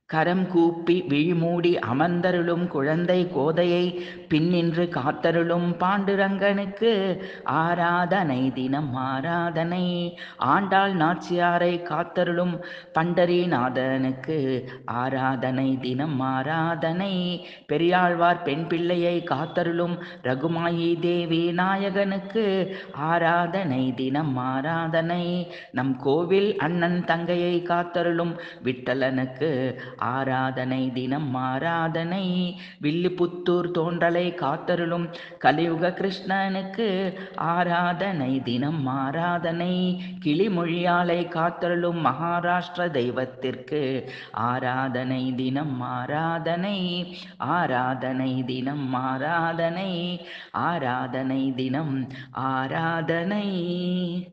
கரம் கூப்பி விழிமூடி அமர்ந்தருளும் குழந்தை கோதையை பின்னின்று காத்தருளும் பாண்டுரங்கனுக்கு ஆராதனை தினம் ஆராதனை ஆண்டாள் நாச்சியாரை காத்தருளும் பண்டரிநாதனுக்கு ஆராதனை தினம் ஆராதனை பெரியாழ்வார் பெண் பிள்ளையை காத்தருளும் ரகுமாயி தேவி நாயகனுக்கு ஆராதனை தினம் ஆராதனை நம் கோவில் அண்ணன் தங்கையை காத்தருளும் விட்டலனுக்கு ஆராதனை தினம் ஆராதனை வில்லிபுத்தூர் தோன்றலை காத்தருளும் கலியுக கிருஷ்ணனுக்கு ஆராதனை தினம் ஆராதனை கிளிமொழியாலை காத்தருளும் மகாராஷ்டிர தெய்வத்திற்கு ஆராதனை தினம் ஆராதனை ஆராதனை தினம் ஆராதனை ஆராதனை தினம் ஆராதனை